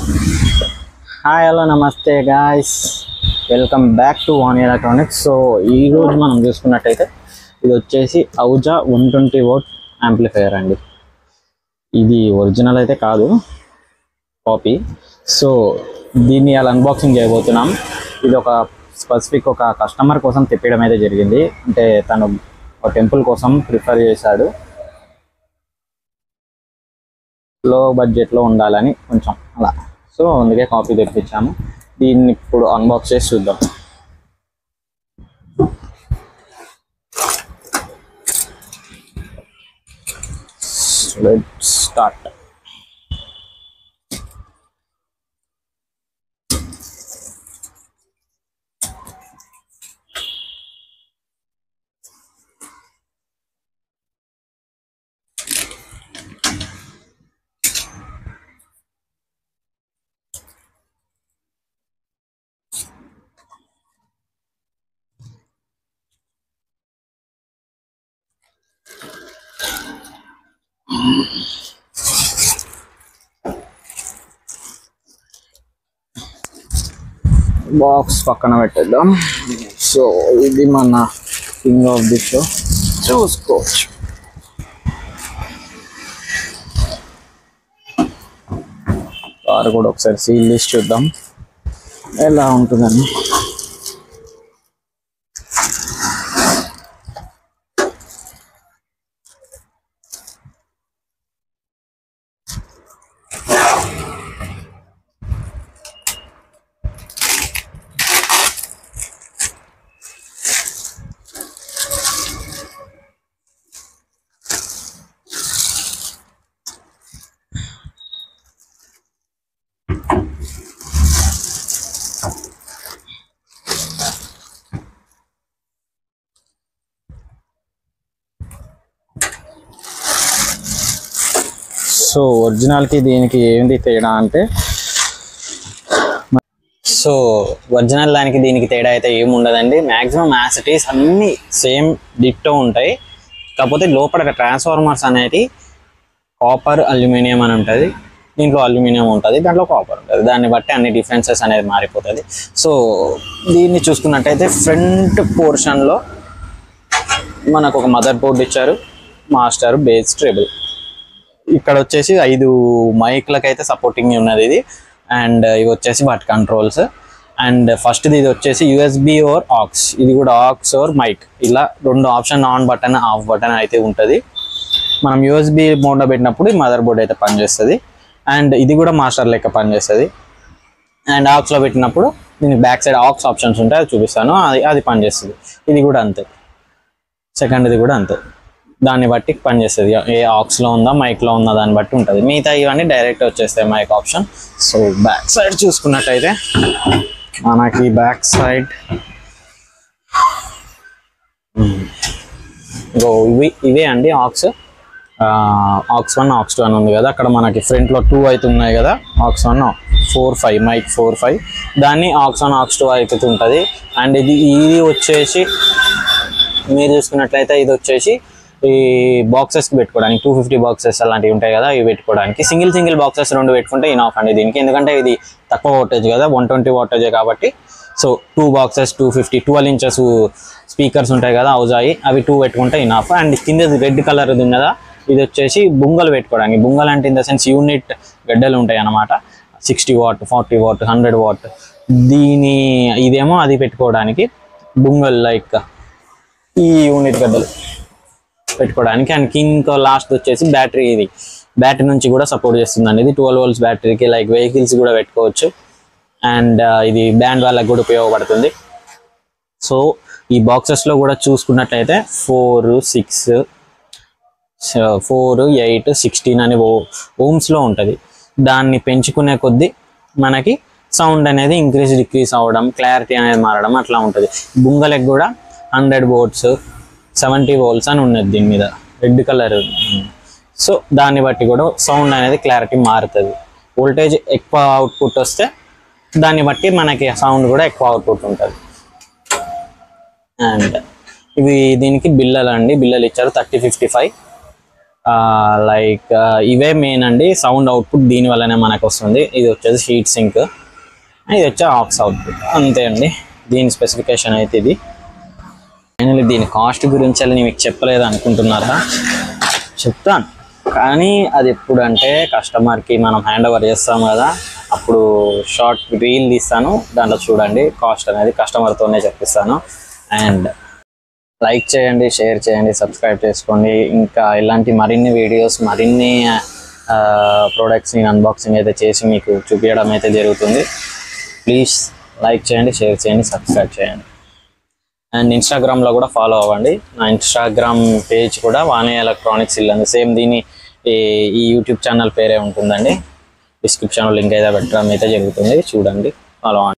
hi hello నమస్తే guys welcome back to Vaan electronics so ఈ రోజు మనం చూసుకున్నట్టయితే ఇది వచ్చేసి Ahuja one twenty watt amplifier అండి ఇది ఒరిజినల్ అయితే కాదు కాపీ సో దీన్ని అలా అన్బాక్సింగ్ చేయబోతున్నాం ఇది ఒక స్పెసిఫిక్ ఒక కస్టమర్ కోసం తెప్పడం అయితే జరిగింది అంటే తను ఒక టెంపుల్ కోసం ప్రిఫర్ చేశాడు లో బడ్జెట్లో ఉండాలని కొంచెం అలా సో అందుకే కాపీ తెప్పించాము దీన్ని ఇప్పుడు అన్బాక్స్ చేసి చూద్దాం లెట్ స్టార్ట్ బాక్స్ పక్కన పెట్టేద్దాం సో ఇది మన కింగ్ ఆఫ్ ది షో చూసుకోవచ్చు కార్ కూడా ఒకసారి సీల్ లిస్ట్ చూద్దాం ఎలా ఉంటుందని సో ఒరిజినల్కి దీనికి ఏంది తేడా అంటే సో ఒరిజినల్ దానికి దీనికి తేడా అయితే ఏమి ఉండదండి మ్యాక్సిమం యాసిటీస్ అన్నీ సేమ్ డిట్టో ఉంటాయి కాకపోతే లోపల ట్రాన్స్ఫార్మర్స్ అనేది కాపర్ అల్యూమినియం అని ఉంటుంది దీంట్లో అల్యూమినియం ఉంటుంది దాంట్లో కాపర్ ఉంటుంది దాన్ని బట్టి అన్ని డిఫరెన్సెస్ అనేది మారిపోతుంది సో దీన్ని చూసుకున్నట్టయితే ఫ్రంట్ పోర్షన్లో మనకు ఒక మదర్ బోర్డ్ ఇచ్చారు మాస్టర్ బేస్ ట్రేబుల్ ఇక్కడ వచ్చేసి ఐదు మైక్లకు అయితే సపోర్టింగ్ ఉన్నది ఇది అండ్ ఇవి వచ్చేసి వాటి కంట్రోల్స్ అండ్ ఫస్ట్ ఇది వచ్చేసి యూఎస్బి ఓర్ ఆక్స్ ఇది కూడా ఆక్స్ ఓర్ మైక్ ఇలా రెండు option on button off button అయితే ఉంటుంది మనం యూఎస్బి మోడ్లో పెట్టినప్పుడు మదర్ బోర్డ్ అయితే పనిచేస్తుంది అండ్ ఇది కూడా మాస్టర్ లెక్క పనిచేస్తుంది అండ్ ఆక్స్లో పెట్టినప్పుడు దీనికి బ్యాక్ సైడ్ ఆక్స్ ఆప్షన్స్ ఉంటాయి అది చూపిస్తాను అది అది పనిచేస్తుంది ఇది కూడా అంతే సెకండ్ది కూడా అంతే దాన్ని బట్టి పనిచేస్తుంది ఏ ఆక్స్లో ఉందా మైక్లో ఉందా దాన్ని బట్టి ఉంటుంది మిగతా ఇవన్నీ డైరెక్ట్ వచ్చేస్తాయి mic option so back side చూసుకున్నట్టయితే మనకి బ్యాక్ సైడ్ ఇగో ఇవి ఇవే అండి aux aux one aux two అని ఉంది కదా అక్కడ మనకి ఫ్రంట్లో టూ అయితే ఉన్నాయి కదా aux one four five mic four five దాన్ని ఆక్స్ వన్ ఆక్స్ టూ అయితే ఉంటుంది అండ్ ఇది ఇది వచ్చేసి మీరు చూసుకున్నట్లయితే ఇది వచ్చేసి ఈ బాక్సెస్కి పెట్టుకోవడానికి టూ ఫిఫ్టీ బాక్సెస్ అలాంటివి ఉంటాయి కదా ఇవి పెట్టుకోవడానికి సింగిల్ సింగిల్ బాక్సెస్ రెండు పెట్టుకుంటే ఇనాఫ్ అండి దీనికి ఎందుకంటే ఇది తక్కువ వాటేజ్ కదా వన్ ట్వంటీ వాటేజే కాబట్టి so two boxes two fifty twelve inches speakers ఉంటాయి కదా అవుజాయి అవి టూ పెట్టుకుంటే ఇనాఫ్ అండ్ కింద రెడ్ కలర్ ఉంది కదా ఇది వచ్చేసి బుంగలు పెట్టుకోవడానికి బుంగలు అంటే ఇన్ ద సెన్స్ యూనిట్ గడ్డలు ఉంటాయి అన్నమాట sixty watt forty watt hundred watt దీని ఇదేమో అది పెట్టుకోవడానికి బుంగల్ లైక్ ఈ యూనిట్ గడ్డలు పెట్టుకోవడానికి అండ్ కింగ్ లాస్ట్ వచ్చేసి బ్యాటరీ ఇది బ్యాటరీ నుంచి కూడా సపోర్ట్ చేస్తుందండి ఇది ట్వెల్వ్ వోల్ట్స్ బ్యాటరీకి లైక్ వెహికల్స్ కూడా పెట్టుకోవచ్చు అండ్ ఇది బ్యాండ్ వాళ్ళకి కూడా ఉపయోగపడుతుంది సో ఈ బాక్సెస్లో కూడా చూసుకున్నట్లయితే four six four eight sixteen అని ఓ ఓమ్స్లో ఉంటుంది దాన్ని పెంచుకునే కొద్దీ మనకి సౌండ్ అనేది ఇంక్రీజ్ డిక్రీజ్ అవ్వడం క్లారిటీ అనేది మారడం అట్లా ఉంటుంది బుంగలకు కూడా హండ్రెడ్ వోల్ట్స్ సెవెంటీ వోల్ట్స్ అని ఉన్నది దీని మీద రెడ్ కలర్ సో దాన్ని బట్టి కూడా సౌండ్ అనేది క్లారిటీ మారుతుంది వోల్టేజ్ ఎక్కువ అవుట్పుట్ వస్తే దాన్ని బట్టి మనకి సౌండ్ కూడా ఎక్కువ అవుట్పుట్ ఉంటుంది అండ్ ఇవి దీనికి బిల్లలు అండి బిల్లలు ఇచ్చారు థర్టీ ఫిఫ్టీ ఫైవ్ లైక్ ఇవే మెయిన్ అండి సౌండ్ అవుట్పుట్ దీని వల్లనే మనకు వస్తుంది ఇది వచ్చేసి హీట్ సింక్ ఇది వచ్చి ఆక్స్ అవుట్పుట్ అంతే అండి దీని స్పెసిఫికేషన్ అయితే ఇది ఫైనల్లీ దీని కాస్ట్ గురించి అని మీకు చెప్పలేదు అనుకుంటున్నారా చెప్తాను కానీ అది ఎప్పుడు అంటే కస్టమర్కి మనం హ్యాండ్ ఓవర్ చేస్తాం కదా అప్పుడు షార్ట్ రీల్ తీస్తాను దాంట్లో చూడండి కాస్ట్ అనేది కస్టమర్తోనే చెప్పిస్తాను అండ్ లైక్ చేయండి షేర్ చేయండి సబ్స్క్రైబ్ చేసుకోండి ఇంకా ఇలాంటి మరిన్ని వీడియోస్ మరిన్ని ప్రోడక్ట్స్ నేను అన్బాక్సింగ్ అయితే చేసి మీకు చూపించడం అయితే జరుగుతుంది ప్లీజ్ లైక్ చేయండి షేర్ చేయండి సబ్స్క్రైబ్ చేయండి అండ్ ఇన్స్టాగ్రామ్లో కూడా ఫాలో అవ్వండి నా ఇన్స్టాగ్రామ్ పేజ్ కూడా వాణి ఎలక్ట్రానిక్స్ ఇల్లు సేమ్ దీని ఈ- ఈ యూట్యూబ్ ఛానల్ పేరే ఉంటుందండి డిస్క్రిప్షన్లో లింక్ అయితే పెట్టడం అయితే జరుగుతుంది చూడండి ఫాలో అవ్వండి